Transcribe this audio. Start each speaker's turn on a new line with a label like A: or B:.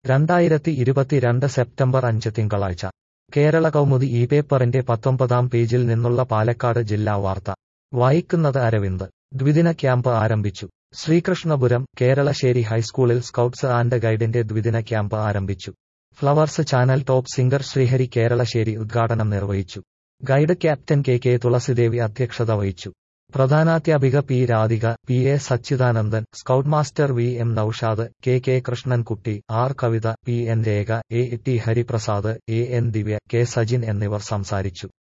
A: രണ്ടായിരത്തി ഇരുപത്തിരണ്ട് സെപ്റ്റംബർ അഞ്ച് തിങ്കളാഴ്ച കേരള കൗമുദി ഈ പേപ്പറിന്റെ പത്തൊമ്പതാം പേജിൽ നിന്നുള്ള പാലക്കാട് ജില്ലാ വാർത്ത വായിക്കുന്നത് അരവിന്ദ് ദ്വിദിന ക്യാമ്പ് ആരംഭിച്ചു ശ്രീകൃഷ്ണപുരം കേരളശ്ശേരി ഹൈസ്കൂളിൽ സ്കൗട്ട്സ് ആൻഡ് ഗൈഡിന്റെ ദ്വിദിന ക്യാമ്പ് ആരംഭിച്ചു Flowers channel top singer Sreehari Keralassery ഉദ്ഘാടനം നിർവഹിച്ചു guide captain K K Thulasidevi അധ്യക്ഷത വഹിച്ചു പ്രധാനാധ്യാപിക P Radhika P A Sachidanandan scout master V M Noushad K K Krishnankutty R Kavitha P N Rekha A T Hariprasad A N Divya K Sajin എന്നിവർ സംസാരിച്ചു